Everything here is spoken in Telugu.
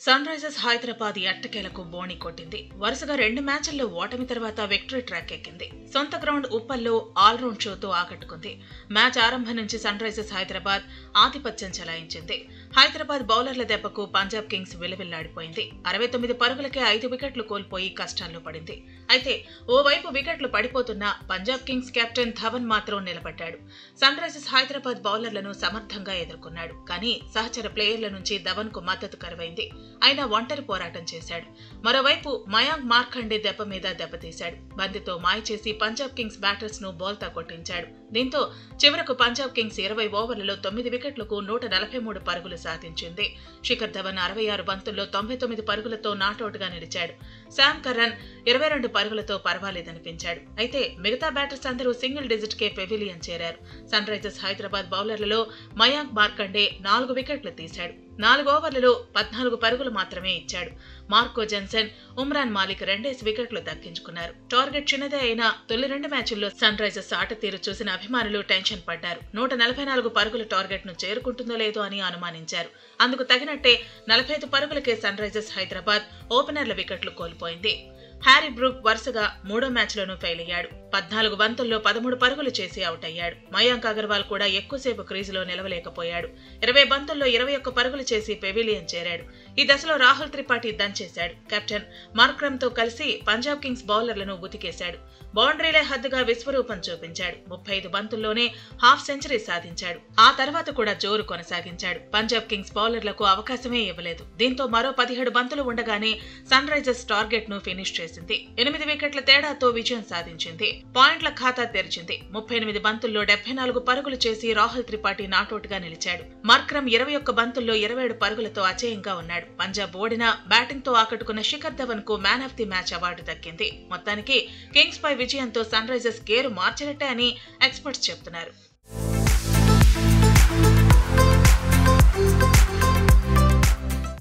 సన్ రైజర్స్ హైదరాబాద్ ఎట్టకేలకు బోణి కొట్టింది వరుసగా రెండు మ్యాచ్ల్లో ఓటమి తర్వాత విక్టరీ ట్రాక్ ఎక్కింది సొంత గ్రౌండ్ ఉప్పల్లో ఆల్రౌండ్ షోతో ఆకట్టుకుంది మ్యాచ్ ఆరంభం నుంచి సన్ రైజర్స్ హైదరాబాద్ ఆధిపత్యం చెలాయించింది హైదరాబాద్ బౌలర్ల దెబ్బకు పంజాబ్ కింగ్స్ విలువిల్లాడిపోయింది అరవై తొమ్మిది పరుగులకే ఐదు వికెట్లు కోల్పోయి కష్టాల్లో పడింది అయితే ఓవైపు వికెట్లు పడిపోతున్న పంజాబ్ కింగ్స్ కెప్టెన్ ధవన్ మాత్రం నిలబడ్డాడు సన్ రైజర్స్ హైదరాబాద్ బౌలర్లను సమర్థంగా ఎదుర్కొన్నాడు కానీ సహచర ప్లేయర్ల నుంచి ధవన్ కు మద్దతు కరువైంది ఆయన ఒంటరి పోరాటం చేశాడు మరోవైపు మయాంక్ మార్కండే దెబ్బ మీద దెబ్బతీశాడు బంతితో మాయ చేసి పంజాబ్ కింగ్స్ బ్యాటర్స్ ను బోల్తా కొట్టించాడు దీంతో చివరకు పంజాబ్ కింగ్స్ ఇరవై ఓవర్లలో తొమ్మిది వికెట్లకు నూట నలభై మూడు పరుగులు సాధించింది శిఖర్ ధవన్ అరవై ఆరు బంతుల్లో తొంభై తొమ్మిది పరుగులతో నాటౌట్ గా నిలిచాడు శామ్ కర్రన్ ఇరవై రెండు పరుగులతో పర్వాలేదనిపించాడు అయితే మిగతా బ్యాటర్స్ అందరూ సింగిల్ డిజిట్ కే పెవిలియన్ చేరారు సన్ రైజర్స్ హైదరాబాద్ బౌలర్లలో మయాంక్ మార్కండే నాలుగు వికెట్లు తీశాడు నాలుగు ఓవర్లలో పద్నాలుగు పరుగులు మాత్రమే ఇచ్చాడు మార్కో జెన్సన్ ఉమ్రాన్ మాలిక్ రెండేసి వికెట్లు దక్కించుకున్నారు టార్గెట్ చిన్నదే అయినా తొలి రెండు మ్యాచ్ల్లో సన్ రైజర్స్ ఆట తీరు చూసిన అభిమానులు టెన్షన్ పడ్డారు నూట నలభై నాలుగు పరుగుల టార్గెట్ ను చేరుకుంటుందో లేదో అని అనుమానించారు అందుకు తగినట్టే నలభై ఐదు పరుగులకే సన్ రైజర్స్ హైదరాబాద్ ఓపెనర్ల వికెట్లు కోల్పోయింది హ్యారీ బ్రూక్ వరుసగా మూడో మ్యాచ్లోనూ ఫెయిల్ అయ్యాడు పద్నాలుగు బంతుల్లో పదమూడు పరుగులు చేసి అవుట్ అయ్యాడు మయాంక్ అగర్వాల్ కూడా ఎక్కువసేపు క్రీజులో నిలవలేకపోయాడు ఇరవై బంతుల్లో ఇరవై ఒక్క పరుగులు చేసి పెవిలియన్ చేరాడు ఈ దశలో రాహుల్ త్రిపాఠి దంచేశాడు కెప్టెన్ మార్క్రమ్తో కలిసి పంజాబ్ కింగ్స్ బౌలర్లను ఉతికేశాడు బౌండరీలే హద్దుగా విశ్వరూపం చూపించాడు ముప్పై ఐదు బంతుల్లోనే హాఫ్ సెంచరీ సాధించాడు ఆ తర్వాత కూడా జోరు కొనసాగించాడు పంజాబ్ కింగ్స్ బౌలర్లకు అవకాశమే ఇవ్వలేదు దీంతో మరో పదిహేడు బంతులు ఉండగానే సన్ రైజర్స్ టార్గెట్ ను ఫినిష్ చేసింది ఎనిమిది వికెట్ల తేడాతో విజయం సాధించింది పాయింట్ల ఖాతా తెరిచింది ముప్పై ఎనిమిది బంతుల్లో డెబ్బై నాలుగు పరుగులు చేసి రాహుల్ త్రిపాఠి నాటౌట్ గా నిలిచాడు మార్క్రమ్ ఇరవై ఒక్క బంతుల్లో ఇరవై ఏడు పరుగులతో అజేయంగా ఉన్నాడు పంజాబ్ ఓడిన బ్యాటింగ్ తో ఆకట్టుకున్న శిఖర్ ధవన్ కు man of the match award దక్కింది మొత్తానికి కింగ్స్ పై విజయంతో సన్ రైజర్స్ గేరు మార్చినట్టే అని ఎక్స్పర్ట్స్ చెప్తున్నారు